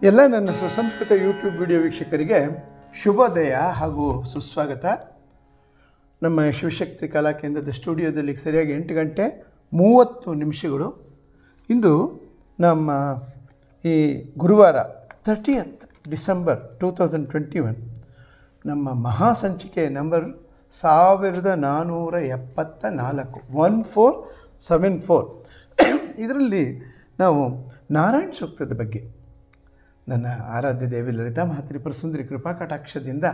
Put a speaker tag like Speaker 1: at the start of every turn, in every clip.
Speaker 1: ಎಲ್ಲ ನನ್ನ ಸುಸಂಸ್ಕೃತ ಯೂಟ್ಯೂಬ್ ವಿಡಿಯೋ ವೀಕ್ಷಕರಿಗೆ ಶುಭೋದಯ ಹಾಗೂ ಸುಸ್ವಾಗತ ನಮ್ಮ ಶಿವಶಕ್ತಿ ಕಲಾ ಕೇಂದ್ರದ ಸ್ಟುಡಿಯೋದಲ್ಲಿ ಸರಿಯಾಗಿ ಎಂಟು ಗಂಟೆ ಮೂವತ್ತು ನಿಮಿಷಗಳು ಇಂದು ನಮ್ಮ ಈ ಗುರುವಾರ thirtieth December two thousand twenty one ನಮ್ಮ ಮಹಾಸಂಚಿಕೆ ನಂಬರ್ ಸಾವಿರದ ನಾನ್ನೂರ ಎಪ್ಪತ್ತ ನಾಲ್ಕು ಒನ್ ಫೋರ್ ಸೆವೆನ್ ಫೋರ್ ಇದರಲ್ಲಿ ನಾವು ನಾರಾಯಣ ಸೂಕ್ತದ ಬಗ್ಗೆ ನನ್ನ ಆರಾಧ್ಯ ದೇವಿ ಲಲಿತಾ ಮಹಾತ್ರಿಪುರ ಸುಂದರಿ ಕೃಪಾ ಕಟಾಕ್ಷದಿಂದ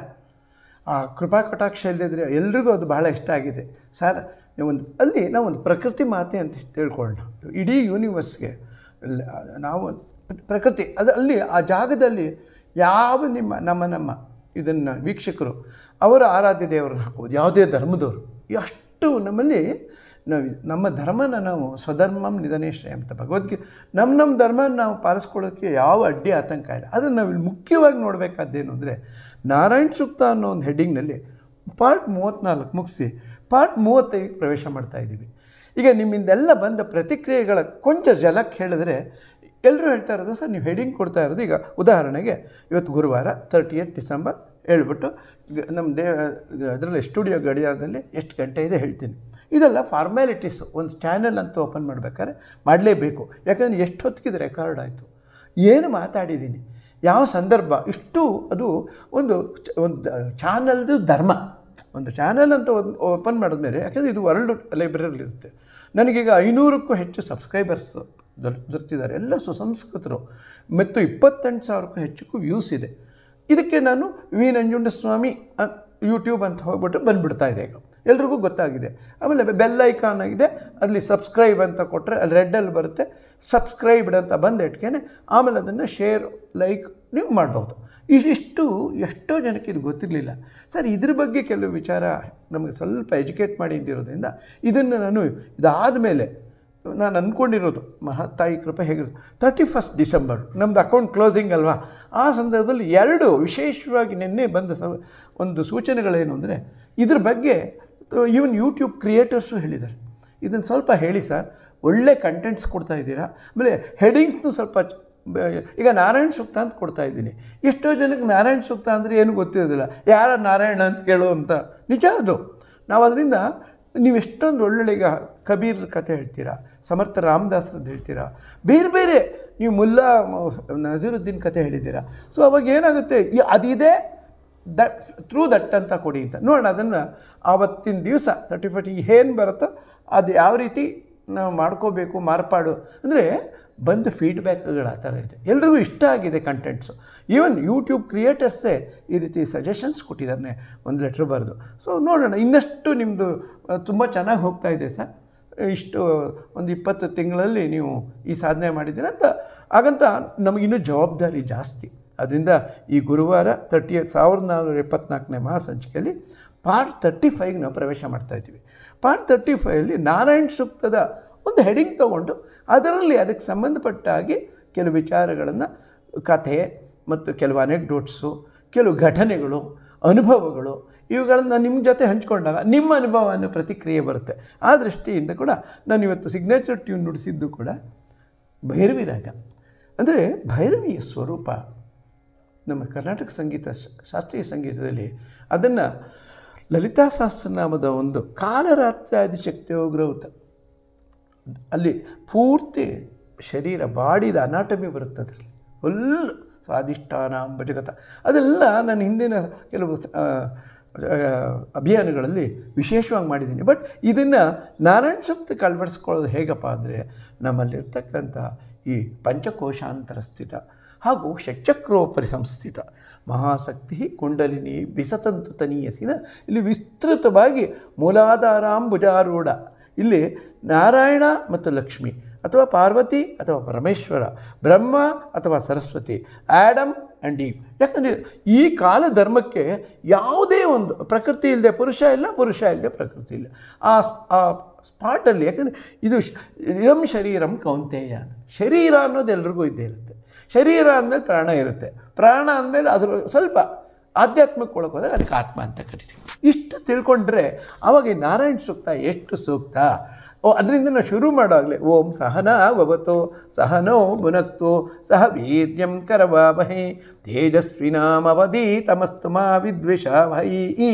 Speaker 1: ಆ ಕೃಪಾ ಕಟಾಕ್ಷ ಇಲ್ಲದಿದ್ದರೆ ಎಲ್ರಿಗೂ ಅದು ಬಹಳ ಇಷ್ಟ ಆಗಿದೆ ಸರ್ ಒಂದು ಅಲ್ಲಿ ನಾವು ಒಂದು ಪ್ರಕೃತಿ ಮಾತೆ ಅಂತ ತಿಳ್ಕೊಳ್ಳೋಣ ಇಡೀ ಯೂನಿವರ್ಸ್ಗೆ ಲ- ನಾವು ಪ್ರಕೃತಿ ಅದು ಅಲ್ಲಿ ಆ ಜಾಗದಲ್ಲಿ ಯಾವ ನಿಮ್ಮ ನಮ್ಮ ನಮ್ಮ ಇದನ್ನು ವೀಕ್ಷಕರು ಅವರ ಆರಾಧ್ಯ ದೇವರನ್ನು ಹಾಕ್ಬೋದು ಯಾವುದೇ ಧರ್ಮದವರು ಅಷ್ಟು ನಮ್ಮಲ್ಲಿ ನಾವು ನಮ್ಮ ಧರ್ಮನ ನಾವು ಸ್ವಧರ್ಮಂ ನಿಧನೇಶ್ರಯ ಅಂತ ಭಗವದ್ಗೀತೆ ನಮ್ಮ ನಮ್ಮ ಧರ್ಮನ ನಾವು ಪಾಲಿಸ್ಕೊಳ್ಳೋಕ್ಕೆ ಯಾವ ಅಡ್ಡಿ ಆತಂಕ ಇಲ್ಲ ಅದನ್ನು ನಾವು ಇಲ್ಲಿ ಮುಖ್ಯವಾಗಿ ನೋಡಬೇಕಾದ್ದೇನು ಅಂದರೆ ನಾರಾಯಣ ಸೂಕ್ತ ಅನ್ನೋ ಒಂದು ಹೆಡ್ಡಿಂಗ್ನಲ್ಲಿ ಪಾರ್ಟ್ ಮೂವತ್ತ್ನಾಲ್ಕು ಮುಗಿಸಿ ಪಾರ್ಟ್ ಮೂವತ್ತೈದು ಪ್ರವೇಶ ಮಾಡ್ತಾ ಇದ್ದೀವಿ ಈಗ ನಿಮ್ಮಿಂದೆಲ್ಲ ಬಂದ ಪ್ರತಿಕ್ರಿಯೆಗಳ ಕೊಂಚ ಜಲಕ್ಕೆ ಹೇಳಿದ್ರೆ ಎಲ್ಲರೂ ಹೇಳ್ತಾ ಇರೋದು ಸರ್ ನೀವು ಹೆಡಿಂಗ್ ಕೊಡ್ತಾ ಇರೋದು ಈಗ ಉದಾಹರಣೆಗೆ ಇವತ್ತು ಗುರುವಾರ ತರ್ಟಿ ಏಟ್ ಡಿಸೆಂಬರ್ ಹೇಳ್ಬಿಟ್ಟು ಗ- ನಮ್ಮ ದೇ ಅದರಲ್ಲಿ ಸ್ಟುಡಿಯೋ ಗಡಿಯಾರದಲ್ಲಿ ಎಷ್ಟು ಗಂಟೆ ಇದೆ ಹೇಳ್ತೀನಿ ಇದೆಲ್ಲ ಫಾರ್ಮ್ಯಾಲಿಟೀಸ್ ಒಂದು ಚಾನೆಲ್ ಅಂತ ಓಪನ್ ಮಾಡಬೇಕಾದ್ರೆ ಮಾಡಲೇಬೇಕು ಯಾಕಂದರೆ ಎಷ್ಟು ಹೊತ್ತಿಗೆ ರೆಕಾರ್ಡ್ ಆಯಿತು ಏನು ಮಾತಾಡಿದ್ದೀನಿ ಯಾವ ಸಂದರ್ಭ ಇಷ್ಟು ಅದು ಒಂದು ಚ- ಒಂದು ಚಾನಲ್ದು ಧರ್ಮ ಒಂದು ಚಾನಲ್ ಅಂತ ಒಂದು ಓಪನ್ ಮಾಡಿದ್ಮೇಲೆ ಯಾಕಂದರೆ ಇದು ವರ್ಲ್ಡ್ ಲೈಬ್ರರಿಯಲ್ಲಿ ಇರುತ್ತೆ ನನಗೀಗ ಐನೂರಕ್ಕೂ ಹೆಚ್ಚು ಸಬ್ಸ್ಕ್ರೈಬರ್ಸ್ ದೊರ ದೊರೆತಿದ್ದಾರೆ ಎಲ್ಲ ಸುಸಂಸ್ಕೃತರು ಮತ್ತು ಇಪ್ಪತ್ತೆಂಟು ಸಾವಿರಕ್ಕೂ ಹೆಚ್ಚಕ್ಕೂ ವ್ಯೂಸ್ ಇದೆ ಇದಕ್ಕೆ ನಾನು ವಿ ನಂಜುಂಡಸ್ವಾಮಿ ಅ- ಯೂಟ್ಯೂಬ್ ಅಂತ ಹೋಗ್ಬಿಟ್ಟು ಬಂದುಬಿಡ್ತಾ ಇದೆ ಈಗ ಎಲ್ರಿಗೂ ಗೊತ್ತಾಗಿದೆ ಆಮೇಲೆ ಬೆಲ್ ಐಕಾನ್ ಆಗಿದೆ ಅಲ್ಲಿ ಸಬ್ಸ್ಕ್ರೈಬ್ ಅಂತ ಕೊಟ್ಟರೆ ಅಲ್ಲಿ ರೆಡ್ಡಲ್ಲಿ ಬರುತ್ತೆ ಸಬ್ಸ್ಕ್ರೈಬ್ಡ್ ಅಂತ ಬಂದ ಇಟ್ಕೇನೆ ಆಮೇಲೆ ಅದನ್ನು ಶೇರ್ ಲೈಕ್ ನೀವು ಮಾಡ್ಬೋದು ಇದಿಷ್ಟು ಎಷ್ಟೋ ಜನಕ್ಕೆ ಇದು ಗೊತ್ತಿರಲಿಲ್ಲ ಸರ್ ಇದ್ರ ಬಗ್ಗೆ ಕೆಲವು ವಿಚಾರ ನಮಗೆ ಸ್ವಲ್ಪ ಎಜುಕೇಟ್ ಮಾಡಿದ್ದಿರೋದ್ರಿಂದ ಇದನ್ನು ನಾನು ಇದಾದ ಮೇಲೆ ನಾನು ಅಂದ್ಕೊಂಡಿರೋದು ಮಹತ್ತಾಯಿ ಕೃಪೆ ಹೇಗಿರೋದು ತರ್ಟಿ ಫಸ್ಟ್ ಡಿಸೆಂಬರ್ ನಮ್ಮದು ಅಕೌಂಟ್ ಕ್ಲೋಸಿಂಗ್ ಅಲ್ವಾ ಆ ಸಂದರ್ಭದಲ್ಲಿ ಎರಡು ವಿಶೇಷವಾಗಿ ನಿನ್ನೆ ಬಂದ ಸ ಒಂದು ಸೂಚನೆಗಳೇನು ಅಂದರೆ ಇದ್ರ ಬಗ್ಗೆ ಈವನ್ ಯೂಟ್ಯೂಬ್ ಕ್ರಿಯೇಟರ್ಸು ಹೇಳಿದ್ದಾರೆ ಇದನ್ನು ಸ್ವಲ್ಪ ಹೇಳಿ ಸರ್ ಒಳ್ಳೆ ಕಂಟೆಂಟ್ಸ್ ಕೊಡ್ತಾ ಇದ್ದೀರಾ ಆಮೇಲೆ ಹೆಡಿಂಗ್ಸ್ನು ಸ್ವಲ್ಪ ಚ- ಬ- ಈಗ ನಾರಾಯಣ ಸೂಕ್ತ ಅಂತ ಕೊಡ್ತಾ ಇದ್ದೀನಿ ಎಷ್ಟೋ ಜನಕ್ಕೆ ನಾರಾಯಣ ಸೂಕ್ತ ಅಂದರೆ ಏನು ಗೊತ್ತಿರೋದಿಲ್ಲ ಯಾರ ನಾರಾಯಣ ಅಂತ ಕೇಳು ಅಂತ ನಿಜ ಅದು ನಾವು ಅದರಿಂದ ನೀವು ಎಷ್ಟೊಂದು ಒಳ್ಳೊಳ್ಳೆ ಈಗ ಕಬೀರ್ ಕಥೆ ಹೇಳ್ತೀರಾ ಸಮರ್ಥ ರಾಮದಾಸ್ರದ್ದು ಹೇಳ್ತೀರಾ ಬೇರೆ ಬೇರೆ ನೀವು ಮುಲ್ಲಾ ಮ- ನಜೀರುದ್ದೀನ್ ಕಥೆ ಹೇಳಿದ್ದೀರಾ ಸೊ ಅವಾಗ ಏನಾಗುತ್ತೆ ಈ ಅದಿದೆ ದಟ್ ಥ್ರೂ ದಟ್ ಅಂತ ಕೊಡಿ ಅಂತ ನೋಡೋಣ ಅದನ್ನು ಆವತ್ತಿನ ದಿವಸ ತರ್ಟಿ ಫರ್ಟಿ ಏನು ಬರುತ್ತೋ ಅದು ಯಾವ ರೀತಿ ನಾವು ಮಾಡ್ಕೋಬೇಕು ಮಾರ್ಪಾಡು ಅಂದರೆ ಬಂದ ಫೀಡ್ಬ್ಯಾಕ್ಗಳು ಆ ಥರ ಇದೆ ಎಲ್ರಿಗೂ ಇಷ್ಟ ಆಗಿದೆ ಕಂಟೆಂಟ್ಸು ಈವನ್ ಯೂಟ್ಯೂಬ್ ಕ್ರಿಯೇಟರ್ಸೇ ಈ ರೀತಿ ಸಜೆಷನ್ಸ್ ಕೊಟ್ಟಿದ್ದಾರೆ ಒಂದು ಲೆಟ್ರ್ ಬರೆದು ಸೊ ನೋಡೋಣ ಇನ್ನಷ್ಟು ನಿಮ್ಮದು ತುಂಬ ಚೆನ್ನಾಗಿ ಹೋಗ್ತಾ ಇದೆ ಸರ್ ಇಷ್ಟು ಒಂದು ಇಪ್ಪತ್ತು ತಿಂಗಳಲ್ಲಿ ನೀವು ಈ ಸಾಧನೆ ಮಾಡಿದ್ದೀರ ಅಂತ ಹಾಗಂತ ನಮಗಿನ್ನೂ ಜವಾಬ್ದಾರಿ ಜಾಸ್ತಿ ಅದರಿಂದ ಈ ಗುರುವಾರ ತರ್ಟಿ ಸಾವಿರದ ನಾನ್ನೂರ ಎಪ್ಪತ್ನಾಲ್ಕನೇ ಮಹಾಸಂಚಿಕೆಯಲ್ಲಿ ಪಾರ್ಟ್ ತರ್ಟಿ ಫೈವ್ಗೆ ನಾವು ಪ್ರವೇಶ ಮಾಡ್ತಾ ಇದ್ದೀವಿ ಪಾರ್ಟ್ ತರ್ಟಿ ಫೈವಲ್ಲಿ ನಾರಾಯಣ ಸೂಕ್ತದ ಒಂದು ಹೆಡಿಂಗ್ ತೊಗೊಂಡು ಅದರಲ್ಲಿ ಅದಕ್ಕೆ ಸಂಬಂಧಪಟ್ಟ ಹಾಗೆ ಕೆಲವು ವಿಚಾರಗಳನ್ನು ಕಥೆ ಮತ್ತು ಕೆಲವು ಅನೆಕ್ಡೋಟ್ಸು ಕೆಲವು ಘಟನೆಗಳು ಅನುಭವಗಳು ಇವುಗಳನ್ನು ನಿಮ್ಮ ಜೊತೆ ಹಂಚ್ಕೊಂಡಾಗ ನಿಮ್ಮ ಅನುಭವ ಅನ್ನೋ ಪ್ರತಿಕ್ರಿಯೆ ಬರುತ್ತೆ ಆ ದೃಷ್ಟಿಯಿಂದ ಕೂಡ ನಾನು ಇವತ್ತು ಸಿಗ್ನೇಚರ್ ಟ್ಯೂನ್ ನುಡಿಸಿದ್ದು ಕೂಡ ಭೈರವಿ ರಾಗ ಅಂದರೆ ಭೈರವಿಯ ಸ್ವರೂಪ ನಮ್ಮ ಕರ್ನಾಟಕ ಸಂಗೀತ ಶ- ಶಾಸ್ತ್ರೀಯ ಸಂಗೀತದಲ್ಲಿ ಅದನ್ನು ಲಲಿತಾ ಸಹಸ್ರನಾಮದ ಒಂದು ಕಾಲರಾತ್ರಾದಿ ಶಕ್ತಿ ಗ್ರೌತ ಅಲ್ಲಿ ಪೂರ್ತಿ ಶರೀರ ಬಾಡಿದ ಅನಾಟಮಿ ಬರುತ್ತೆ ಅದರಲ್ಲಿ ಫುಲ್ ಸ್ವಾದಿಷ್ಟಾನ ಭಜಗತ ಅದೆಲ್ಲ ನನ್ನ ಹಿಂದಿನ ಕೆಲವು ಸ- ಆ, ಆ, ಅಭಿಯಾನಗಳಲ್ಲಿ ವಿಶೇಷವಾಗಿ ಮಾಡಿದ್ದೀನಿ ಬಟ್ ಇದನ್ನು ನಾರಾಯಣ ಸೂಕ್ತಕ್ಕೆ ಅಳವಡಿಸ್ಕೊಳ್ಳೋದು ಹೇಗಪ್ಪ ಅಂದರೆ ನಮ್ಮಲ್ಲಿರ್ತಕ್ಕಂಥ ಈ ಪಂಚಕೋಶಾಂತರ ಸ್ಥಿತ ಹಾಗೂ ಷಟ್ಚಕ್ರೋಪರಿ ಸಂಸ್ಥಿತ ಮಹಾಶಕ್ತಿ ಕುಂಡಲಿನಿ ಬಿಸತಂತು ತನೀಯಸಿನ ಇಲ್ಲಿ ವಿಸ್ತೃತವಾಗಿ ಮೂಲಾಧಾರಾಂಬುಜಾರೂಢ ಇಲ್ಲಿ ನಾರಾಯಣ ಮತ್ತು ಲಕ್ಷ್ಮಿ ಅಥವಾ ಪಾರ್ವತಿ ಅಥವಾ ಪರಮೇಶ್ವರ ಬ್ರಹ್ಮ ಅಥವಾ ಸರಸ್ವತಿ ಆ್ಯಡಮ್ ಆ್ಯಂಡ್ ಈವ್ ಯಾಕಂದರೆ ಈ ಕಾಲ ಧರ್ಮಕ್ಕೆ ಯಾವುದೇ ಒಂದು ಪ್ರಕೃತಿ ಇಲ್ಲದೆ ಪುರುಷ ಇಲ್ಲ ಪುರುಷ ಇಲ್ಲದೆ ಪ್ರಕೃತಿ ಇಲ್ಲ ಆ ಆ ಸ್ಪಾಟಲ್ಲಿ ಯಾಕಂದರೆ ಇದು ಶ- ಇದಂ ಶರೀರಂ ಕೌಂತೆಯ ಶರೀರ ಅನ್ನೋದು ಎಲ್ರಿಗೂ ಇದ್ದೇ ಇರುತ್ತೆ ಶರೀರ ಅಂದಮೇಲೆ ಪ್ರಾಣ ಇರುತ್ತೆ ಪ್ರಾಣ ಅಂದಮೇಲೆ ಅದ್ರ ಸ್ವಲ್ಪ ಆಧ್ಯಾತ್ಮಕ್ಕೆ ಒಳಗೆ ಹೋದಾಗ ಅದಕ್ಕೆ ಆತ್ಮ ಅಂತ ಕರಿತೀವಿ ಇಷ್ಟು ತಿಳ್ಕೊಂಡ್ರೆ ಅವಾಗ ಈ ನಾರಾಯಣ ಸೂಕ್ತ ಎಷ್ಟು ಸೂಕ್ತ ಓ ಅದರಿಂದ ನಾವು ಶುರು ಮಾಡೋವಾಗಲೇ ಓಂ ಸಹನ ಭವತು ಸಹನೋ ಭುನಕ್ತು ಸಹ ವೀರ್ಯಂ ಕರವಾವಹೈ ತೇಜಸ್ವಿನಾಮವಧೀತಮಸ್ತು ಮಾ ವಿದ್ವಿಷಾವಹೈ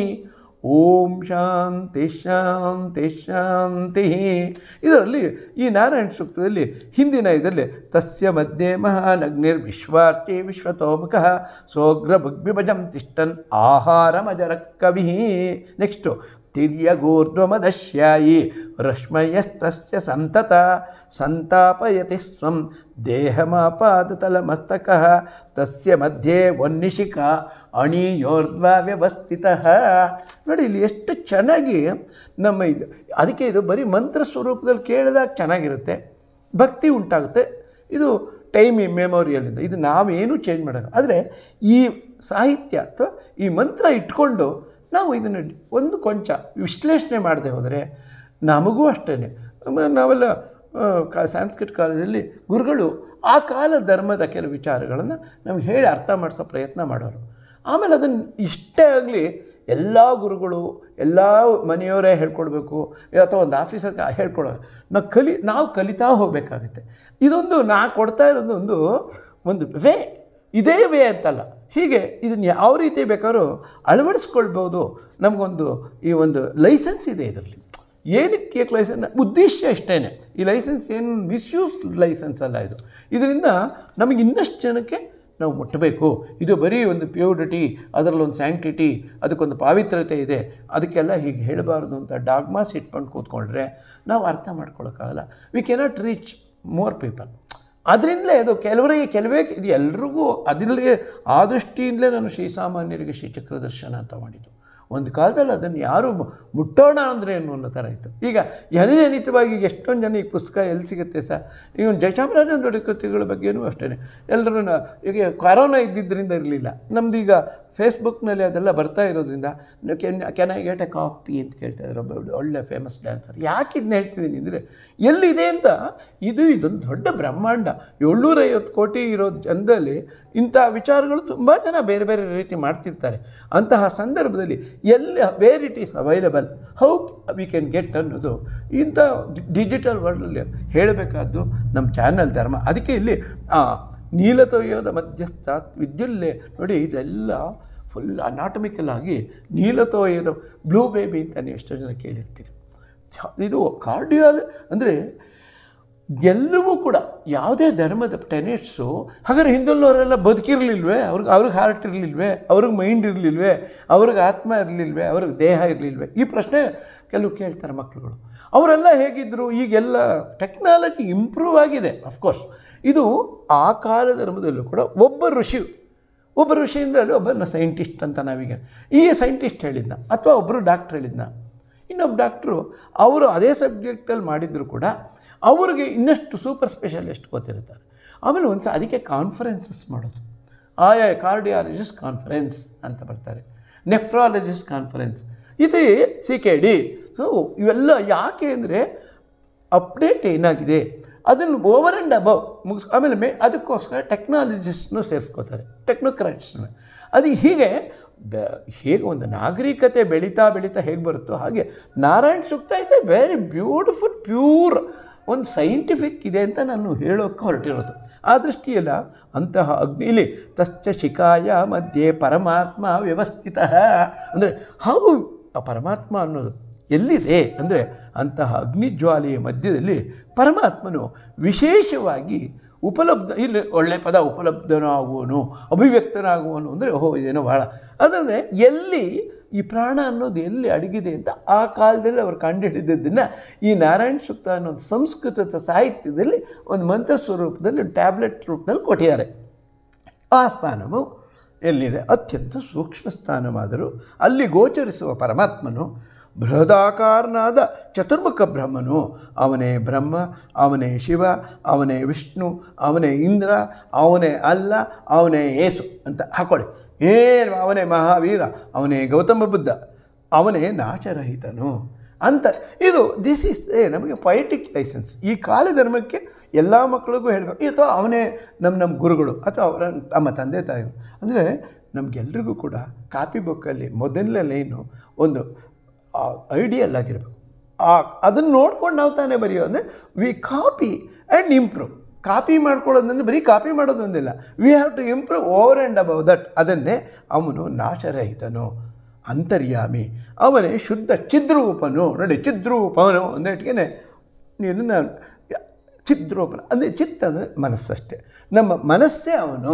Speaker 1: ಓಂ ಶಾಂತಿ ಶಾಂತಿ ಶಾಂತಿ ಇದರಲ್ಲಿ ಈ ನಾರಾಯಣ ಸೂಕ್ತದಲ್ಲಿ ಹಿಂದಿನ ಇದರಲ್ಲಿ ತಸ್ಯ ಮಧ್ಯೆ ಮಹಾನಗ್ನಿರ್ ವಿಶ್ವಾರ್ಚಿ ವಿಶ್ವತೋಮುಖ ಸೋಗ್ರ ಭುಗ್ಭಿಭಜಂ ತಿಷ್ಟನ್ ಆಹಾರಮಜರ ಕವಿ ನೆಕ್ಸ್ಟು ತಿರ್ಯಗೂರ್ಧ್ವಮದಶ್ಯಾಯಿ ರಶ್ಮಯಸ್ತಸ್ಯ ಸಂತತ ಸಂತಾಪಯತಿ ಸ್ವಂ ದೇಹಮಾಪಾದತಲಮಸ್ತಕ ತಸ್ಯ ಮಧ್ಯೆ ವನ್ನಿಶಿಕ ಅಣಿಯೋರ್ಧ್ವ ವ್ಯವಸ್ಥಿತ ನೋಡಿ ಇಲ್ಲಿ ಎಷ್ಟು ಚೆನ್ನಾಗಿ ನಮ್ಮ ಇದು ಅದಕ್ಕೆ ಇದು ಬರೀ ಮಂತ್ರ ಸ್ವರೂಪದಲ್ಲಿ ಕೇಳಿದಾಗ ಚೆನ್ನಾಗಿರುತ್ತೆ ಭಕ್ತಿ ಉಂಟಾಗುತ್ತೆ ಇದು ಟೈಮ್ ಮೆಮೊರಿಯಲ್ಲಿಂದ ಇದು ನಾವೇನು ಚೇಂಜ್ ಮಾಡೋದು ಆದರೆ ಈ ಸಾಹಿತ್ಯ ಅಥವಾ ಈ ಮಂತ್ರ ಇಟ್ಕೊಂಡು ನಾವು ಇದನ್ನು ಒಂದು ಕೊಂಚ ವಿಶ್ಲೇಷಣೆ ಮಾಡದೆ ಹೋದರೆ ನಮಗೂ ಅಷ್ಟೇ ನಾವೆಲ್ಲ ಆ, ಕಾ ಸಾಂಸ್ಕೃತಿಕ ಕಾಲದಲ್ಲಿ ಗುರುಗಳು ಆ ಕಾಲ ಧರ್ಮದ ಕೆಲವು ವಿಚಾರಗಳನ್ನು ನಮ್ಗೆ ಹೇಳಿ ಅರ್ಥ ಮಾಡಿಸೋ ಪ್ರಯತ್ನ ಮಾಡೋರು ಆಮೇಲೆ ಅದನ್ನು ಇಷ್ಟೇ ಆಗಲಿ ಎಲ್ಲ ಗುರುಗಳು ಎಲ್ಲ ಮನೆಯವರೇ ಹೇಳ್ಕೊಡ್ಬೇಕು ಅಥವಾ ಒಂದು ಆಫೀಸಲ್ಲಿ ಹೇಳ್ಕೊಡೋ ನಾವು ಕಲಿ ನಾವು ಕಲಿತಾ ಹೋಗಬೇಕಾಗುತ್ತೆ ಇದೊಂದು ನಾ ಕೊಡ್ತಾ ಇರೋದು ಒಂದು ಒಂದು ವೇ ಇದೇ ವೇ ಅಂತಲ್ಲ ಹೀಗೆ ಇದನ್ನು ಯಾವ ರೀತಿ ಬೇಕಾದ್ರೂ ಅಳವಡಿಸ್ಕೊಳ್ಬೋದು ನಮಗೊಂದು ಈ ಒಂದು ಲೈಸೆನ್ಸ್ ಇದೆ ಇದರಲ್ಲಿ ಏನಕ್ಕೆ ಲೈಸೆನ್ಸ್ ಉದ್ದೇಶ ಅಷ್ಟೇ ಈ ಲೈಸೆನ್ಸ್ ಏನು ಮಿಸ್ಯೂಸ್ ಲೈಸೆನ್ಸ್ ಅಲ್ಲ ಇದು ಇದರಿಂದ ನಮಗೆ ಇನ್ನಷ್ಟು ಜನಕ್ಕೆ ನಾವು ಮುಟ್ಟಬೇಕು ಇದು ಬರೀ ಒಂದು ಪ್ಯೂರಿಟಿ ಅದರಲ್ಲಿ ಒಂದು ಸ್ಯಾಂಕ್ಟಿಟಿ ಅದಕ್ಕೊಂದು ಪಾವಿತ್ರತೆ ಇದೆ ಅದಕ್ಕೆಲ್ಲ ಹೀಗೆ ಹೇಳಬಾರ್ದು ಅಂತ ಡಾಗ್ಮಾಸ್ ಇಟ್ಕೊಂಡು ಕೂತ್ಕೊಂಡ್ರೆ ನಾವು ಅರ್ಥ ಮಾಡ್ಕೊಳಕ್ಕಾಗಲ್ಲ we cannot reach more people ಅದರಿಂದಲೇ ಅದು ಕೆಲವರಿಗೆ ಕೆಲವೇ ಇದು ಎಲ್ರಿಗೂ ಅದರಲ್ಲೇ ಆ ದೃಷ್ಟಿಯಿಂದಲೇ ನಾನು ಶ್ರೀಸಾಮಾನ್ಯರಿಗೆ ಶ್ರೀಚಕ್ರ ದರ್ಶನ ಅಂತ ಮಾಡಿದ್ದು ಒಂದು ಕಾಲದಲ್ಲಿ ಅದನ್ನು ಯಾರು ಮು- ಮುಟ್ಟೋಣ ಅಂದರೆ ಏನು ಅನ್ನೋ ಥರ ಇತ್ತು ಈಗ ಜನಜನಿತವಾಗಿ ಈಗ ಎಷ್ಟೊಂದು ಜನ ಈ ಪುಸ್ತಕ ಎಲ್ಲಿ ಸಿಗುತ್ತೆ ಸರ್ ಈಗ ಒಂದು ಜಯಚಾಮರಾಜನ ದೊಡ್ಡ ಕೃತಿಗಳ ಬಗ್ಗೆನೂ ಅಷ್ಟೇ ಎಲ್ಲರೂ ಈಗ ಕೊರೋನಾ ಇದ್ದಿದ್ದರಿಂದ ಇರಲಿಲ್ಲ ನಮ್ದು ಈಗ ಫೇಸ್ಬುಕ್ನಲ್ಲಿ ಅದೆಲ್ಲ ಬರ್ತಾ ಇರೋದ್ರಿಂದ can can I get a copy ಅಂತ ಕೇಳ್ತಾ ಇದ್ರು ಒಬ್ಬ ಒಳ್ಳೆ ಫೇಮಸ್ ಡ್ಯಾನ್ಸರ್ ಯಾಕೆ ಇದನ್ನ ಹೇಳ್ತಿದ್ದೀನಿ ಅಂದರೆ ಎಲ್ಲಿದೆ ಅಂತ ಇದು ಇದೊಂದು ದೊಡ್ಡ ಬ್ರಹ್ಮಾಂಡ ಏಳ್ನೂರೈವತ್ತು ಕೋಟಿ ಇರೋ ಜನದಲ್ಲಿ ಇಂಥ ವಿಚಾರಗಳು ತುಂಬ ಜನ ಬೇರೆ ಬೇರೆ ರೀತಿ ಮಾಡ್ತಿರ್ತಾರೆ ಅಂತಹ ಸಂದರ್ಭದಲ್ಲಿ ಎಲ್ಲಿ where it is available how we can get ಅನ್ನೋದು ಇಂಥ ಡಿಜಿಟಲ್ ವರ್ಲ್ಡಲ್ಲಿ ಹೇಳಬೇಕಾದ್ದು ನಮ್ಮ ಚಾನಲ್ ಧರ್ಮ ಅದಕ್ಕೆ ಇಲ್ಲಿ ಆ, ನೀಲತೊಯ್ಯೋದ ಮಧ್ಯಸ್ಥ ವಿದ್ಯುಲ್ಲೇ ನೋಡಿ ಇದೆಲ್ಲ ಫುಲ್ ಅನಾಟಮಿಕಲ್ ಆಗಿ ನೀಲತೋಯದ ಬ್ಲೂ ಬೇಬಿ ಅಂತ ನೀವು ಎಷ್ಟೋ ಜನ ಕೇಳಿರ್ತೀರಿ ಛ- ಇದು ಕಾರ್ಡಿಯಾಲ್ ಅಂದರೆ ಎಲ್ಲವೂ ಕೂಡ ಯಾವುದೇ ಧರ್ಮದ ಟೆನೆಟ್ಸು ಹಾಗಾದ್ರೆ ಹಿಂದೂನವರೆಲ್ಲ ಬದುಕಿರಲಿಲ್ವೇ ಅವ್ರಿಗೆ ಅವ್ರಿಗೆ ಹಾರ್ಟ್ ಇರಲಿಲ್ವೇ ಅವ್ರಿಗೆ ಮೈಂಡ್ ಇರಲಿಲ್ವೇ ಅವ್ರಿಗೆ ಆತ್ಮ ಇರಲಿಲ್ವೇ ಅವ್ರಿಗೆ ದೇಹ ಇರಲಿಲ್ವೇ ಈ ಪ್ರಶ್ನೆ ಕೆಲವು ಕೇಳ್ತಾರೆ ಮಕ್ಕಳುಗಳು ಅವರೆಲ್ಲ ಹೇಗಿದ್ದರು ಈಗೆಲ್ಲ ಟೆಕ್ನಾಲಜಿ ಇಂಪ್ರೂವ್ ಆಗಿದೆ ಅಫ್ಕೋರ್ಸ್ ಇದು ಆ ಕಾಲ ಧರ್ಮದಲ್ಲೂ ಕೂಡ ಒಬ್ಬ ಋಷಿ ಒಬ್ಬ ಋಷಿಯಿಂದ ಅಲ್ಲಿ ಒಬ್ಬನ ಸೈಂಟಿಸ್ಟ್ ಅಂತ ನಾವೀಗ ಈ ಸೈಂಟಿಸ್ಟ್ ಹೇಳಿದ್ನ ಅಥವಾ ಒಬ್ಬರು ಡಾಕ್ಟ್ರ್ ಹೇಳಿದ್ನ ಇನ್ನೊಬ್ಬ ಡಾಕ್ಟ್ರು ಅವರು ಅದೇ ಸಬ್ಜೆಕ್ಟಲ್ಲಿ ಮಾಡಿದ್ರು ಕೂಡ ಅವ್ರಿಗೆ ಇನ್ನಷ್ಟು ಸೂಪರ್ ಸ್ಪೆಷಲಿಸ್ಟ್ ಗೊತ್ತಿರ್ತಾರೆ ಆಮೇಲೆ ಒಂದು ಸ ಅದಕ್ಕೆ ಕಾನ್ಫರೆನ್ಸಸ್ ಮಾಡೋದು ಆಯಾ ಕಾರ್ಡಿಯಾಲಜಿಸ್ಟ್ ಕಾನ್ಫರೆನ್ಸ್ ಅಂತ ಬರ್ತಾರೆ ನೆಫ್ರಾಲಜಿಸ್ಟ್ ಕಾನ್ಫರೆನ್ಸ್ ಇದು ಸಿ ಕೆ ಡಿ ಸೊ ಇವೆಲ್ಲ ಯಾಕೆ ಅಂದರೆ ಅಪ್ಡೇಟ್ ಏನಾಗಿದೆ ಅದನ್ನು ಓವರ್ ಆ್ಯಂಡ್ ಅಬವ್ ಮುಗಿಸ್ ಆಮೇಲೆ ಮೇ ಅದಕ್ಕೋಸ್ಕರ ಟೆಕ್ನಾಲಜಿಸ್ಟ್ನು ಸೇರಿಸ್ಕೋತಾರೆ ಟೆಕ್ನೋಕ್ರಾಟ್ಸ್ನು ಅದು ಹೀಗೆ ಬ- ಹೇಗೆ ಒಂದು ನಾಗರಿಕತೆ ಬೆಳೀತಾ ಬೆಳೀತಾ ಹೇಗೆ ಬರುತ್ತೋ ಹಾಗೆ Narayan Sukta is a very beautiful pure ಒಂದು ಸೈಂಟಿಫಿಕ್ ಇದೆ ಅಂತ ನಾನು ಹೇಳೋಕ್ಕೆ ಹೊರಟಿರೋದು ಆ ದೃಷ್ಟಿಯಲ್ಲ ಅಂತಹ ಅಗ್ನಿಲಿ ತಶ್ಚ ಶಿಖಾಯ ಮಧ್ಯೆ ಪರಮಾತ್ಮ ವ್ಯವಸ್ಥಿತ ಅಂದರೆ ಹೌ ಆ ಪರಮಾತ್ಮ ಅನ್ನೋದು ಎಲ್ಲಿದೆ ಅಂದರೆ ಅಂತಹ ಅಗ್ನಿಜ್ವಾಲೆಯ ಮಧ್ಯದಲ್ಲಿ ಪರಮಾತ್ಮನು ವಿಶೇಷವಾಗಿ ಉಪಲಬ್ಧ ಇಲ್ಲಿ ಒಳ್ಳೆ ಪದ ಉಪಲಬ್ಧನಾಗುವನು ಅಭಿವ್ಯಕ್ತನಾಗುವನು ಅಂದರೆ ಓಹೋ ಇದೇನೋ ಭಾಳ ಅದಂದರೆ ಎಲ್ಲಿ ಈ ಪ್ರಾಣ ಅನ್ನೋದು ಎಲ್ಲಿ ಅಡಗಿದೆ ಅಂತ ಆ ಕಾಲದಲ್ಲಿ ಅವರು ಕಂಡುಹಿಡಿದದ್ದನ್ನು ಈ ನಾರಾಯಣ ಸೂಕ್ತ ಅನ್ನೋ ಒಂದು ಸಂಸ್ಕೃತದ ಸಾಹಿತ್ಯದಲ್ಲಿ ಒಂದು ಮಂತ್ರ ಸ್ವರೂಪದಲ್ಲಿ ಒಂದು ಟ್ಯಾಬ್ಲೆಟ್ ರೂಪದಲ್ಲಿ ಕೊಟ್ಟಿದ್ದಾರೆ ಆ ಸ್ಥಾನವು ಎಲ್ಲಿದೆ ಅತ್ಯಂತ ಸೂಕ್ಷ್ಮ ಸ್ಥಾನವಾದರೂ ಅಲ್ಲಿ ಗೋಚರಿಸುವ ಪರಮಾತ್ಮನು ಬೃಹದಾಕಾರನಾದ ಚತುರ್ಮುಖ ಬ್ರಹ್ಮನು ಅವನೇ ಬ್ರಹ್ಮ ಅವನೇ ಶಿವ ಅವನೇ ವಿಷ್ಣು ಅವನೇ ಇಂದ್ರ ಅವನೇ ಅಲ್ಲ ಅವನೇ ಏಸು ಅಂತ ಹಾಕೊಳ್ಳಿ ಏನು ಅವನೇ ಮಹಾವೀರ ಅವನೇ ಗೌತಮ ಬುದ್ಧ ಅವನೇ ನಾಚರಹಿತನು ಅಂತ ಇದು ದಿಸ್ ಈಸ್ ಏ ನಮಗೆ ಪೊಯಿಟಿಕ್ ಲೈಸೆನ್ಸ್ ಈ ಕಾಲ ಧರ್ಮಕ್ಕೆ ಎಲ್ಲ ಮಕ್ಕಳಿಗೂ ಹೇಳಬೇಕು ಅಥವಾ ಅವನೇ ನಮ್ಮ ನಮ್ಮ ಗುರುಗಳು ಅಥವಾ ಅವರ ತಮ್ಮ ತಂದೆ ತಾಯಿಗಳು ಅಂದರೆ ನಮಗೆಲ್ರಿಗೂ ಕೂಡ ಕಾಪಿ ಬುಕ್ಕಲ್ಲಿ ಮೊದಲನೇ ಲೈನು ಒಂದು ಐಡಿಯಲ್ ಆಗಿರಬೇಕು ಆ ಅದನ್ನು ನೋಡ್ಕೊಂಡು ನಾವು ತಾನೇ ಬರೆಯೋ ಅಂದರೆ we copy and improve copy ಮಾಡ್ಕೊಳ್ಳೋದಂದ್ರೆ ಬರೀ ಕಾಪಿ ಮಾಡೋದೊಂದಿಲ್ಲ we have to improve over and above that ಅದನ್ನೇ ಅವನು ನಾಶರಹಿತನು ಅಂತರ್ಯಾಮಿ ಅವನೇ ಶುದ್ಧ ಚಿದ್ರೂಪನು ನೋಡಿ ಚಿದ್ರೂಪನು ಅಂದೇಟ್ಗೆ ಇದನ್ನು ಚಿದ್ರೂಪನ ಅಂದರೆ ಚಿತ್ತ ಅಂದರೆ ಮನಸ್ಸಷ್ಟೇ ನಮ್ಮ ಮನಸ್ಸೇ ಅವನು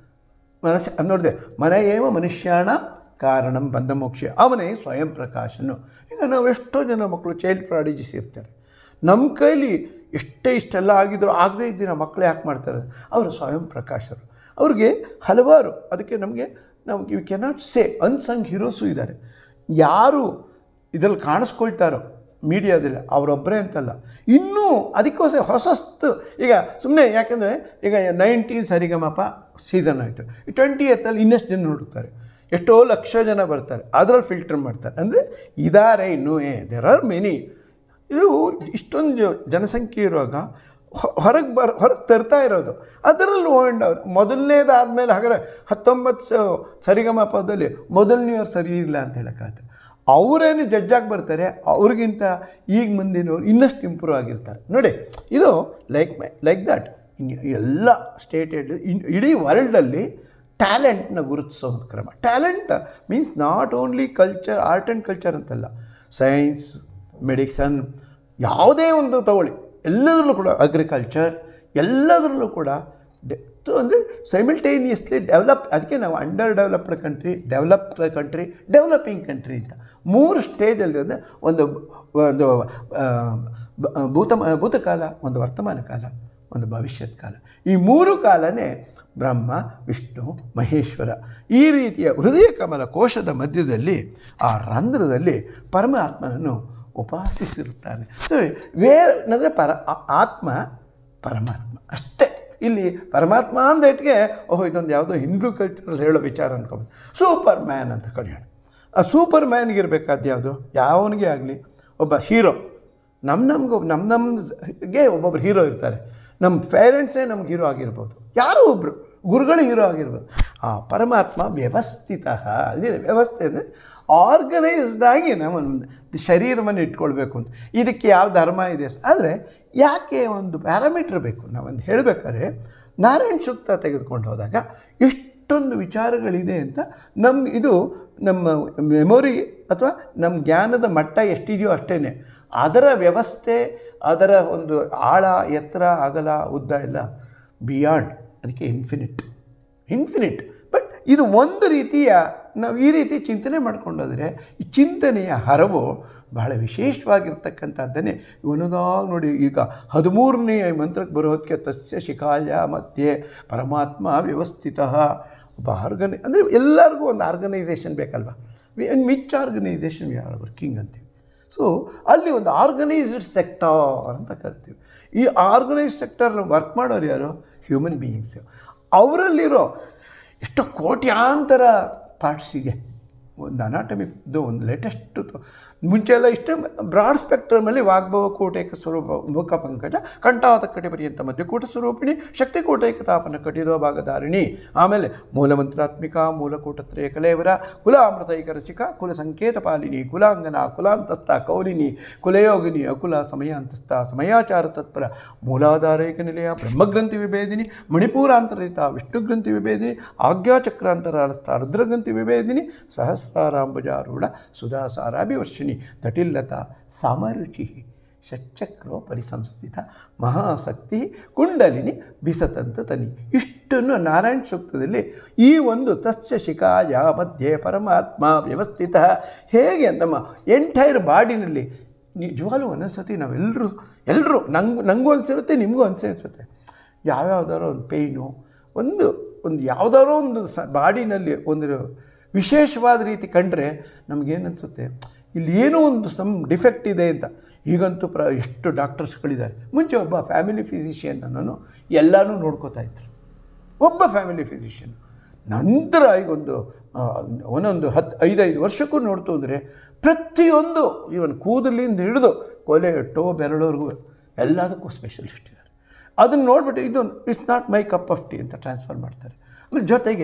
Speaker 1: ಮನಸ್ಸು ನೋಡಿದೆ ಮನ ಏವ ಮನುಷ್ಯಾಣ ಕಾರಣಂ ಬಂಧ ಮೋಕ್ಷ ಅವನೇ ಸ್ವಯಂ ಪ್ರಕಾಶನು ಈಗ ನಾವು ಎಷ್ಟೋ ಜನ ಮಕ್ಕಳು ಚೈಲ್ಡ್ ಪ್ರಾಡಿಜಿಸ್ ಇರ್ತಾರೆ ನಮ್ಮ ಕೈಲಿ ಎಷ್ಟೇ ಇಷ್ಟೆಲ್ಲ ಆಗಿದ್ರು ಆಗದೇ ಇದ್ದೀರ ಮಕ್ಕಳು ಯಾಕೆ ಮಾಡ್ತಾರೆ ಅವರು ಸ್ವಯಂ ಪ್ರಕಾಶರು ಅವ್ರಿಗೆ ಹಲವಾರು ಅದಕ್ಕೆ ನಮಗೆ ನಾವು you cannot say unsung heroes ಇದ್ದಾರೆ ಯಾರು ಇದರಲ್ಲಿ ಕಾಣಿಸ್ಕೊಳ್ತಾರೋ ಮೀಡಿಯಾದಲ್ಲಿ ಅವರೊಬ್ಬರೇ ಅಂತಲ್ಲ ಇನ್ನೂ ಅದಕ್ಕೋಸ್ಕರ ಹೊಸಸ್ತು ಈಗ ಸುಮ್ಮನೆ ಯಾಕೆಂದರೆ ಈಗ ನೈನ್ಟೀನ್ ಸರಿಗಮಪ ಸೀಸನ್ ಆಯಿತು ಟ್ವೆಂಟಿ ಎತ್ತಲ್ಲಿ ಇನ್ನಷ್ಟು ಜನ ಹುಡುಕ್ತಾರೆ ಎಷ್ಟೋ ಲಕ್ಷ ಜನ ಬರ್ತಾರೆ ಅದರಲ್ಲಿ ಫಿಲ್ಟರ್ ಮಾಡ್ತಾರೆ ಅಂದರೆ ಇದ್ದಾರೆ ಇನ್ನೂ ಏ ದೆರ್ ಆರ್ ಮೆನಿ ಇದು ಇಷ್ಟೊಂದು ಜನಸಂಖ್ಯೆ ಇರುವಾಗ ಹೊರಗೆ ಬರ್ ಹೊರಗೆ ತರ್ತಾ ಇರೋದು ಅದರಲ್ಲಿ ಓಂಡ್ ಅವ್ರು ಮೊದಲನೇದಾದಮೇಲೆ ಹಾಗಾದ್ರೆ ಹತ್ತೊಂಬತ್ತು ಸ ಸರಿಗಮಪದಲ್ಲಿ ಮೊದಲನೆಯವ್ರು ಸರಿ ಇಲ್ಲ ಅಂತ ಹೇಳೋಕ್ಕಾಗತ್ತೆ ಅವರೇನು ಜಡ್ಜಾಗಿ ಬರ್ತಾರೆ ಅವ್ರಿಗಿಂತ ಈಗ ಮುಂದಿನವ್ರು ಇನ್ನಷ್ಟು ಇಂಪ್ರೂವ್ ಆಗಿರ್ತಾರೆ ನೋಡಿ ಇದು ಲೈಕ್ ಮೈ ಲೈಕ್ ದಟ್ ಎಲ್ಲ ಸ್ಟೇಟೆಡ್ ಇಡೀ ವರ್ಲ್ಡಲ್ಲಿ ಟ್ಯಾಲೆಂಟ್ನ ಗುರುತಿಸೋ ಒಂದು ಕ್ರಮ talent means not only culture art and culture ಅಂತಲ್ಲ ಸೈನ್ಸ್ ಮೆಡಿಸನ್ ಯಾವುದೇ ಒಂದು ತಗೊಳ್ಳಿ ಎಲ್ಲದರಲ್ಲೂ ಕೂಡ ಅಗ್ರಿಕಲ್ಚರ್ ಎಲ್ಲದರಲ್ಲೂ ಕೂಡ ಡೆ ಅಂದರೆ ಸೈಮಿಲ್ಟೇನಿಯಸ್ಲಿ ಡೆವಲಪ್ ಅದಕ್ಕೆ ನಾವು under developed country developed country developing country ಅಂತ ಮೂರು ಸ್ಟೇಜಲ್ಲಿ ಅಂದರೆ ಒಂದು ಒಂದು ಆ, ಬ- ಭೂತ ಭೂತಕಾಲ ಒಂದು ವರ್ತಮಾನ ಕಾಲ ಒಂದು ಭವಿಷ್ಯತ್ ಕಾಲ ಈ ಮೂರು ಕಾಲನೇ ಬ್ರಹ್ಮ ವಿಷ್ಣು ಮಹೇಶ್ವರ ಈ ರೀತಿಯ ಹೃದಯ ಕಮಲ ಕೋಶದ ಮಧ್ಯದಲ್ಲಿ ಆ ರಂಧ್ರದಲ್ಲಿ ಪರಮಾತ್ಮನನ್ನು ಉಪಾಸಿಸಿರುತ್ತಾನೆ ಸರಿ ಬೇರೆ ಅಂದರೆ ಪರ ಆ- ಆತ್ಮ ಪರಮಾತ್ಮ ಅಷ್ಟೇ ಇಲ್ಲಿ ಪರಮಾತ್ಮ ಅಂದೇಟ್ಗೆ ಓಹೋ ಇದೊಂದು ಯಾವುದೋ ಹಿಂದೂ ಕಲ್ಚರಲ್ಲಿ ಹೇಳೋ ವಿಚಾರ ಅನ್ಕೊಬೋದು ಸೂಪರ್ ಮ್ಯಾನ್ ಅಂತ ಕರೆಯೋಣ ಆ ಸೂಪರ್ ಮ್ಯಾನ್ಗೆ ಇರಬೇಕಾದ ಯಾವುದು ಯಾವನಿಗೆ ಆಗಲಿ ಒಬ್ಬ ಹೀರೋ ನಮ್ಮ ನಮ್ಗೆ ನಮ್ಮ ನಮ್ಗೆ ಒಬ್ಬೊಬ್ರು ಹೀರೋ ಇರ್ತಾರೆ ನಮ್ಮ ಪೇರೆಂಟ್ಸೇ ನಮ್ಗೆ ಹೀರೋ ಆಗಿರ್ಬೋದು ಯಾರೋ ಒಬ್ಬರು ಗುರುಗಳು ಹೀರೋ ಆಗಿರ್ಬೋದು ಆ ಪರಮಾತ್ಮ ವ್ಯವಸ್ಥಿತ ಅದೇ ವ್ಯವಸ್ಥೆ ಅಂದರೆ ಆರ್ಗನೈಸ್ಡ್ ಆಗಿ ನಾವು ಒಂದು ಶರೀರವನ್ನು ಇಟ್ಕೊಳ್ಬೇಕು ಅಂತ ಇದಕ್ಕೆ ಯಾವ ಧರ್ಮ ಇದೆ ಆದರೆ ಯಾಕೆ ಒಂದು ಪ್ಯಾರಾಮೀಟ್ರ್ ಬೇಕು ನಾವೊಂದು ಹೇಳಬೇಕಾದ್ರೆ ನಾರಾಯಣ ಸೂಕ್ತ ತೆಗೆದುಕೊಂಡು ಹೋದಾಗ ಎಷ್ಟೊಂದು ವಿಚಾರಗಳಿದೆ ಅಂತ ನಮ್ಮ ಇದು ನಮ್ಮ ಮೆಮೊರಿ ಅಥವಾ ನಮ್ಮ ಜ್ಞಾನದ ಮಟ್ಟ ಎಷ್ಟಿದೆಯೋ ಅಷ್ಟೇ ಅದರ ವ್ಯವಸ್ಥೆ ಅದರ ಒಂದು ಆಳ ಎತ್ತರ ಅಗಲ ಉದ್ದ ಎಲ್ಲ ಬಿಯಾಂಡ್ ಅದಕ್ಕೆ ಇನ್ಫಿನಿಟ್ ಇನ್ಫಿನಿಟ್ ಬಟ್ ಇದು ಒಂದು ರೀತಿಯ ನಾವು ಈ ರೀತಿ ಚಿಂತನೆ ಮಾಡ್ಕೊಂಡೋದ್ರೆ ಈ ಚಿಂತನೆಯ ಹರವು ಬಹಳ ವಿಶೇಷವಾಗಿರ್ತಕ್ಕಂಥದ್ದನ್ನೇ ಒಂದೊಂದಾಗ ನೋಡಿ ಈಗ ಹದಿಮೂರನೇ ಮಂತ್ರಕ್ಕೆ ಬರೋದಕ್ಕೆ ತಸ್ಯ ಶಿಖಾಯ ಮಧ್ಯೆ ಪರಮಾತ್ಮ ವ್ಯವಸ್ಥಿತ ಒಬ್ಬ ಆರ್ಗನೈ ಅಂದರೆ ಎಲ್ಲರಿಗೂ ಒಂದು ಆರ್ಗನೈಸೇಷನ್ ಬೇಕಲ್ವ we in which organisation we are working ಅಂತೀವಿ ಸೊ ಅಲ್ಲಿ ಒಂದು ಆರ್ಗನೈಸ್ಡ್ ಸೆಕ್ಟಾರ್ ಅಂತ ಕರಿತೀವಿ ಈ ಆರ್ಗನೈಸ್ಡ್ ಸೆಕ್ಟರ್ನ ವರ್ಕ್ ಮಾಡೋರು ಯಾರು ಹ್ಯೂಮನ್ ಬೀಯಿಂಗ್ಸ್ ಅವರಲ್ಲಿರೋ ಎಷ್ಟೋ ಕೋಟ್ಯಾಂತರ ಪಾರ್ಟ್ಸ್ ಇದೆ ಒಂದು ಅನಾಟಮಿದು ಒಂದು ಲೇಟೆಸ್ಟ್ ಮುಂಚೆ ಎಲ್ಲ ಇಷ್ಟೇ ಬ್ರಾಡ್ ಸ್ಪೆಕ್ಟ್ರಮಲ್ಲಿ ವಾಗ್ಭವ ಕೋಟೈಕ ಸ್ವರೂಪ ಮುಖ ಪಂಕಜ ಕಂಠಾವತ ಕಟಿ ಪರ್ಯಂತ ಮಧ್ಯಕೂಟ ಸ್ವರೂಪಿಣಿ ಶಕ್ತಿ ಕೋಟೈಕ ತಾಪನ ಕಟಿರೋ ಭಾಗಧಾರಿಣಿ ಆಮೇಲೆ ಮೂಲಮಂತ್ರಾತ್ಮಿಕ ಮೂಲಕೂಟತ್ರಯ ಕಲೇವರ ಕುಲ ಅಮೃತೈಕ ರಸಿಕ ಕುಲ ಸಂಕೇತ ಪಾಲಿನಿ ಕುಲಾಂಗನ ಕುಲಾಂತಸ್ಥ ಕೌಲಿನಿ ಕುಲಯೋಗಿನಿ ಅಕುಲ ಸಮಯಾಂತಸ್ಥ ಸಮಯಾಚಾರ ತತ್ಪರ ಮೂಲಾಧಾರೈಕ ನಿಲಯ ಬ್ರಹ್ಮಗ್ರಂಥಿ ವಿಭೇದಿನಿ ಮಣಿಪೂರಾಂತರಿತ ವಿಷ್ಣುಗ್ರಂಥಿ ವಿಭೇದಿನಿ ಆಜ್ಞಾಚಕ್ರಾಂತರಾರಸ್ಥ ರುದ್ರಗ್ರಂಥಿ ವಿಭೇದಿನಿ ಸಹಸ್ರಾರಾಂಬುಜಾರೂಢ ಸುಧಾಸಾರಾಭಿವರ್ಷಿಣಿ ತಟಿಲ್ಲತ ಸಮರುಚಿ ಷಟ್ಚಕ್ರೋ ಪರಿಸಂಸ್ಥಿತ ಮಹಾಸಕ್ತಿ ಕುಂಡಲಿನಿ ಬಿಸತಂತ ತನಿ ಇಷ್ಟನ್ನು ನಾರಾಯಣ ಸೂಕ್ತದಲ್ಲಿ ಈ ಒಂದು ತಸ್ಯ ಶಿಖಾಯ ಮಧ್ಯೆ ಪರಮಾತ್ಮ ವ್ಯವಸ್ಥಿತ ಹೇಗೆ ನಮ್ಮ ಎಂಟೈರ್ ಬಾಡಿನಲ್ಲಿ ನಿಜವಾಗ್ಲೂ ಒಂದೊಂದು ಸತಿ ನಾವೆಲ್ಲರೂ ಎಲ್ಲರೂ ನಂಗೆ ನನಗೂ ಅನಿಸಿರುತ್ತೆ ನಿಮಗೂ ಅನಿಸೇ ಅನಿಸುತ್ತೆ ಯಾವ್ಯಾವ್ದಾರೋ ಒಂದು ಪೇಯ್ನು ಒಂದು ಒಂದು ಯಾವುದಾದ್ರೂ ಒಂದು ಸ ಬಾಡಿನಲ್ಲಿ ಒಂದು ವಿಶೇಷವಾದ ರೀತಿ ಕಂಡ್ರೆ ನಮಗೇನು ಅನಿಸುತ್ತೆ ಇಲ್ಲಿ ಏನೋ ಒಂದು ಸಮ್ ಡಿಫೆಕ್ಟ್ ಇದೆ ಅಂತ ಈಗಂತೂ ಪ್ರ ಎಷ್ಟು ಡಾಕ್ಟರ್ಸ್ಗಳಿದ್ದಾರೆ ಮುಂಚೆ ಒಬ್ಬ ಫ್ಯಾಮಿಲಿ ಫಿಸಿಷಿಯನ್ ನಾನು ಎಲ್ಲನೂ ನೋಡ್ಕೋತಾ ಇದ್ರು ಒಬ್ಬ ಫ್ಯಾಮಿಲಿ ಫಿಸಿಷಿಯನ್ ನಂತರ ಈಗೊಂದು ಆ, ಒಂದೊಂದು ಹತ್ತು ಐದೈದು ವರ್ಷಕ್ಕೂ ನೋಡ್ತು ಅಂದರೆ ಪ್ರತಿಯೊಂದು ಇವನ್ ಕೂದಲಿಂದ ಹಿಡಿದು ಕೊಲೆ ಟೋ ಬೆರಳೋರ್ಗೂ ಎಲ್ಲದಕ್ಕೂ ಸ್ಪೆಷಲಿಸ್ಟ್ ಇದ್ದಾರೆ ಅದನ್ನು ನೋಡ್ಬಿಟ್ಟು ಇದು it's not my cup of tea ಅಂತ ಟ್ರಾನ್ಸ್ಫರ್ ಮಾಡ್ತಾರೆ ಆಮೇಲೆ ಜೊತೆಗೆ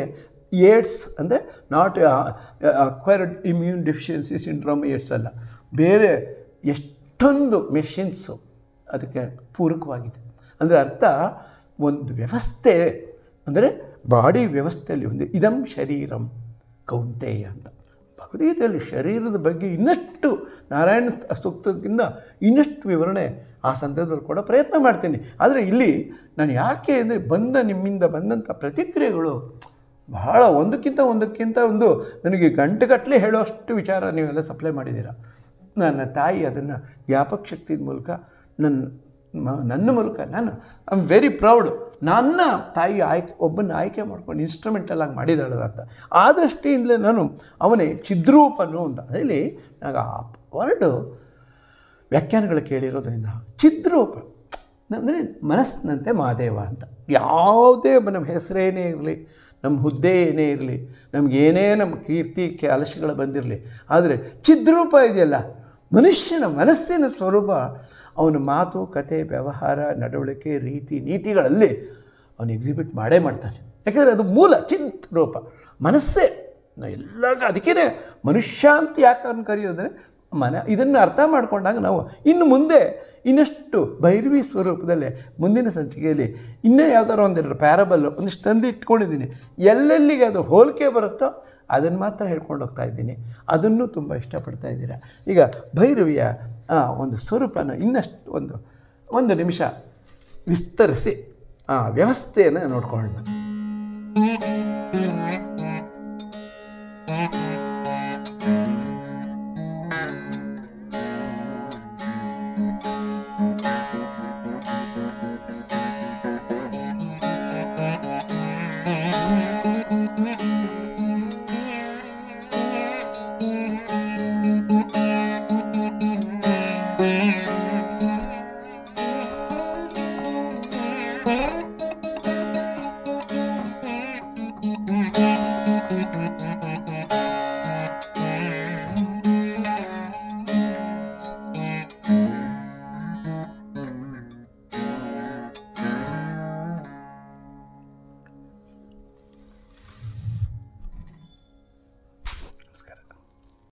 Speaker 1: ಏಡ್ಸ್ ಅಂದರೆ not acquired immune deficiency syndrome AIDS ಅಲ್ಲ ಬೇರೆ ಎಷ್ಟೊಂದು ಮೆಷಿನ್ಸು ಅದಕ್ಕೆ ಪೂರಕವಾಗಿದೆ ಅಂದರೆ ಅರ್ಥ ಒಂದು ವ್ಯವಸ್ಥೆ ಅಂದರೆ ಬಾಡಿ ವ್ಯವಸ್ಥೆಯಲ್ಲಿ ಒಂದು ಇದಂ ಶರೀರಂ ಕೌಂತೆಯ ಅಂತ ಭಗವದ್ಗೀತೆಯಲ್ಲಿ ಶರೀರದ ಬಗ್ಗೆ ಇನ್ನಷ್ಟು ನಾರಾಯಣ ಸೂಕ್ತಕ್ಕಿಂತ ಇನ್ನಷ್ಟು ವಿವರಣೆ ಆ ಸಂದರ್ಭದಲ್ಲಿ ಕೂಡ ಪ್ರಯತ್ನ ಮಾಡ್ತೀನಿ ಆದರೆ ಇಲ್ಲಿ ನಾನು ಯಾಕೆ ಅಂದರೆ ಬಂದ ನಿಮ್ಮಿಂದ ಬಂದಂಥ ಪ್ರತಿಕ್ರಿಯೆಗಳು ಬಹಳ ಒಂದಕ್ಕಿಂತ ಒಂದಕ್ಕಿಂತ ಒಂದು ನನಗೆ ಗಂಟೆಗಟ್ಟಲೆ ಹೇಳೋಷ್ಟು ವಿಚಾರ ನೀವೆಲ್ಲ ಸಪ್ಲೈ ಮಾಡಿದ್ದೀರ ನನ್ನ ತಾಯಿ ಅದನ್ನು ಜ್ಞಾಪಕ ಶಕ್ತಿ ಮೂಲಕ ನನ್ನ ಮ- ನನ್ನ ಮೂಲಕ ನಾನು ಐ ಆಮ್ ವೆರಿ ಪ್ರೌಡ್ ನನ್ನ ತಾಯಿ ಆಯ್ಕೆ ಒಬ್ಬನ ಆಯ್ಕೆ ಮಾಡ್ಕೊಂಡು ಇನ್ಸ್ಟ್ರೂಮೆಂಟಲ್ ಆಗಿ ಮಾಡಿದಾಳದ ಅಂತ ಆ ದೃಷ್ಟಿಯಿಂದಲೇ ನಾನು ಅವನೇ ಚಿದ್ರೂಪನು ಅಂತ ಅದರಲ್ಲಿ ನನಗೆ ಆ ವರ್ಡು ವ್ಯಾಖ್ಯಾನಗಳು ಕೇಳಿರೋದ್ರಿಂದ ಚಿದ್ರೂಪ ಅಂದರೆ ಮನಸ್ಸಿನಂತೆ ಮಹಾದೇವ ಅಂತ ಯಾವುದೇ ಒಬ್ಬ ನಮ್ಮ ಹೆಸರೇನೇ ಇರಲಿ ನಮ್ಮ ಹುದ್ದೆ ಏನೇ ಇರಲಿ ನಮಗೇನೇ ನಮ್ಮ ಕೀರ್ತಿ ಕೆಲಸಗಳು ಬಂದಿರಲಿ ಆದರೆ ಚಿದ್ರೂಪ ಇದೆಯಲ್ಲ ಮನುಷ್ಯನ ಮನಸ್ಸಿನ ಸ್ವರೂಪ ಅವನ ಮಾತು ಕತೆ ವ್ಯವಹಾರ ನಡವಳಿಕೆ ರೀತಿ ನೀತಿಗಳಲ್ಲಿ ಅವನು ಎಕ್ಸಿಬಿಟ್ ಮಾಡೇ ಮಾಡ್ತಾನೆ ಯಾಕೆಂದರೆ ಅದು ಮೂಲ ಚಿತ್ ರೂಪ ಮನಸ್ಸೇ ನಾವು ಎಲ್ಲರಿಗೂ ಅದಕ್ಕೇ ಮನುಷ್ಯ ಅಂತ ಯಾಕೆ ಅವ್ನು ಕರೆಯೋದ್ರೆ ಮನ ಇದನ್ನು ಅರ್ಥ ಮಾಡ್ಕೊಂಡಾಗ ನಾವು ಇನ್ನು ಮುಂದೆ ಇನ್ನಷ್ಟು ಭೈರವಿ ಸ್ವರೂಪದಲ್ಲೇ ಮುಂದಿನ ಸಂಚಿಕೆಯಲ್ಲಿ ಇನ್ನೂ ಯಾವ್ದಾರು ಒಂದೆರಡು ಪ್ಯಾರಬಲ್ಲು ಒಂದಿಷ್ಟು ತಂದು ಇಟ್ಕೊಂಡಿದ್ದೀನಿ ಎಲ್ಲೆಲ್ಲಿಗೆ ಅದು ಹೋಲಿಕೆ ಬರುತ್ತೋ ಅದನ್ನು ಮಾತ್ರ ಹೇಳ್ಕೊಂಡು ಹೋಗ್ತಾ ಇದ್ದೀನಿ ಅದನ್ನು ತುಂಬ ಇಷ್ಟಪಡ್ತಾ ಇದ್ದೀರಾ ಈಗ ಭೈರವಿಯ ಆ, ಒಂದು ಸ್ವರೂಪನ ಇನ್ನಷ್ಟು ಒಂದು ಒಂದು ನಿಮಿಷ ವಿಸ್ತರಿಸಿ ಆ ವ್ಯವಸ್ಥೆಯನ್ನು ನೋಡ್ಕೊಳ್ಳೋಣ